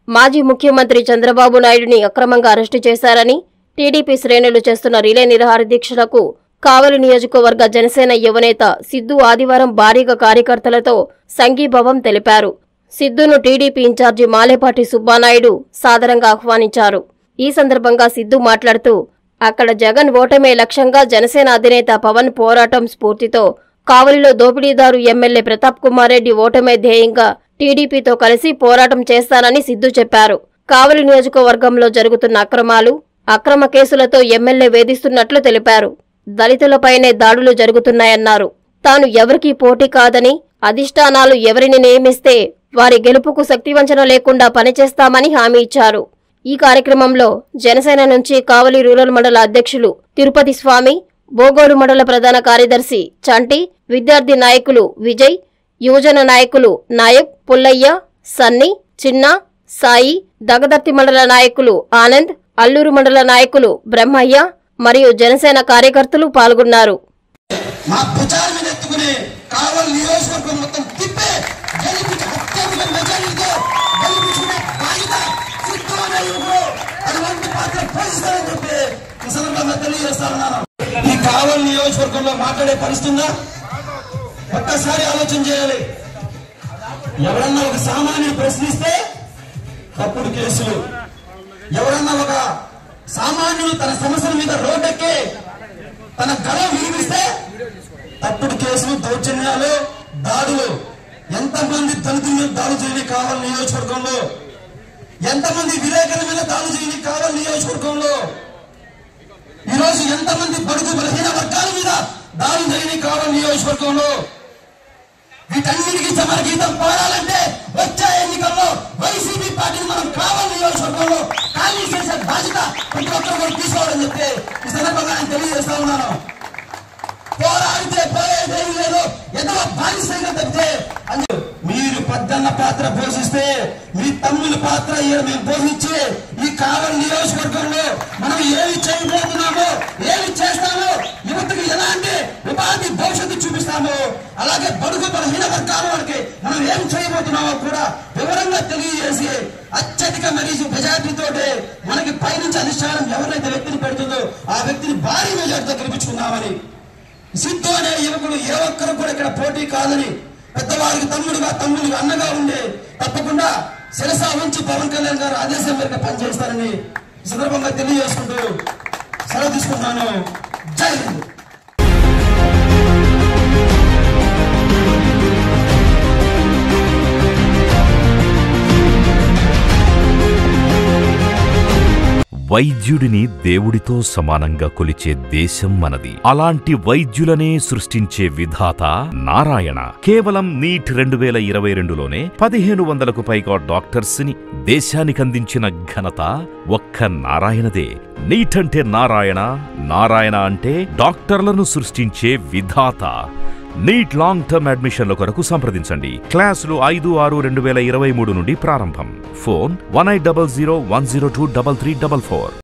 మాజీ ముఖ్యమంత్రి చంద్రబాబు నాయుడిని అక్రమంగా అరెస్టు చేశారని టీడీపీ శ్రేణులు చేస్తున్న రిలే నిరాహార దీక్షలకు కావలి నియోజకవర్గ జనసేన యువనేత సిద్దు ఆదివారం భారీగా కార్యకర్తలతో సంఘీభావం తెలిపారు సిద్దును టీడీపీ ఇన్ఛార్జి మాలేపాటి సుబ్బానాయుడు సాదరంగా ఆహ్వానించారు ఈ సందర్భంగా సిద్దు మాట్లాడుతూ అక్కడ జగన్ ఓటమే లక్ష్యంగా జనసేన అధినేత పవన్ పోరాటం స్ఫూర్తితో కావలిలో దోపిడీదారు ఎమ్మెల్యే ప్రతాప్ కుమార్ రెడ్డి ఓటమే ధ్యేయంగా టీడీపీతో కలిసి పోరాటం చేస్తానని సిద్దు చెప్పారు కావలి నియోజకవర్గంలో జరుగుతున్న అక్రమాలు అక్రమ కేసులతో ఎమ్మెల్యే వేధిస్తున్నట్లు తెలిపారు దళితులపైనే దాడులు జరుగుతున్నాయన్నారు తాను ఎవరికీ పోటీ కాదని అధిష్టానాలు ఎవరిని నియమిస్తే వారి గెలుపుకు శక్తివంచన లేకుండా పనిచేస్తామని హామీ ఇచ్చారు ఈ కార్యక్రమంలో జనసేన నుంచి కావలి రూరల్ మండల అధ్యక్షులు తిరుపతి స్వామి బోగోలు మండల ప్రధాన కార్యదర్శి చంటి విద్యార్థి నాయకులు విజయ్ యువజన నాయకులు నాయక్ పుల్లయ్య సన్ని చిన్న సాయి దగదర్తి మండల నాయకులు ఆనంద్ అల్లూరు మండల నాయకులు బ్రహ్మయ్య మరియు జనసేన కార్యకర్తలు పాల్గొన్నారు మా భుజాల మీద ఎత్తుకుని కావలి నియోజకవర్గం మొత్తం తిప్పే గెలిపించి అత్యధిక మెజారిటీతో గెలిపించుకునే బాధ్యత సిద్ధు అనే యువకుడు అటువంటి పాత్ర పోషిస్తారని చెప్పి ఈ సందర్భంగా తెలియజేస్తా ఉన్నాను ఈ కావలి నియోజకవర్గంలో మాట్లాడే పరిస్థితి ఉందా ఒక్కసారి ఆలోచన చేయాలి ఎవరన్నా ఒక సామాన్యుడు ప్రశ్నిస్తే తప్పుడు కేసులు ఎవరన్నా ఒక సామాన్యుడు తన సమస్యల మీద రోడ్డెక్కి తన గడ వినిపిస్తే తప్పుడు కేసులు దౌర్జన్యాలు దాడులు ఎంతమంది దళితుల మీద దాడులు చేయని కావాలి నియోజకవర్గంలో ఎంతమంది విలేకరుల మీద దాడులు చేయని కావాలి నియోజకవర్గంలో ఈరోజు ఎంతమంది బడుగు బలహీన వర్గాల మీద దాడులు చేయని కావాలి నియోజకవర్గంలో వీటన్నిటికీ సమరగీతం పాడాలంటే వచ్చే ఎన్నికల్లో వైసీపీ పార్టీని మనం కావాలి నియోజకవర్గంలో ఖాళీ చేసే బాధ్యత ప్రతి ఒక్కరు కూడా తీసుకోవాలని చెప్పి ఈ సందర్భంగా నేను తెలియజేస్తా ఉన్నాను పోరాడితే పోయేదేమీ లేదు ఎంతో బానిసంగా తప్పితే అని మీరు పెద్దన్న పాత్ర పోషిస్తే మీ తమ్ముల పాత్ర ఈడ మేము పోషించి ఈ కావలి నియోజకవర్గంలో మనం ఏమి చేయబోతున్నామో ఏమి చేస్తామో యువతకు ఎలాంటి ఉపాధి భవిష్యత్తు చూపిస్తామో అలాగే బడుగు బలహీన వర్గాల వారికి మనం ఏం చేయబోతున్నామో కూడా వివరంగా తెలియజేసి అత్యధిక మరియు మెజార్టీతోటి మనకి పైనుంచి అధిష్టానం ఎవరైతే వ్యక్తిని పెడుతుందో ఆ వ్యక్తిని భారీ మెజార్టీతో గెలిపించుకుందామని సిద్ధు అనే యువకుడు ఏ ఒక్కరు కూడా ఇక్కడ పోటీ కాదని పెద్దవారికి తమ్ముడుగా తమ్ముడుగా అన్నగా ఉండి తప్పకుండా శిరస ఉంచి పవన్ కళ్యాణ్ గారు ఆదేశం మేరకు పనిచేస్తారని ఈ సందర్భంగా తెలియజేసుకుంటూ సెలవు తీసుకుంటున్నాను జై హింద్ వైద్యుడిని దేవుడితో సమానంగా కొలిచే దేశం మనది అలాంటి వైద్యులనే సృష్టించే విధాత నారాయణ కేవలం నీట్ రెండు వేల ఇరవై రెండులోనే పదిహేను వందలకు పైగా డాక్టర్స్ ని దేశానికందించిన ఘనత ఒక్క నారాయణదే నీట్ అంటే నారాయణ నారాయణ అంటే డాక్టర్లను సృష్టించే విధాత నీట్ లాంగ్ టర్మ్ అడ్మిషన్ల కొరకు సంప్రదించండి క్లాసులు ఐదు ఆరు రెండు వేల ఇరవై మూడు నుండి ప్రారంభం phone one eight double zero one zero two double three double four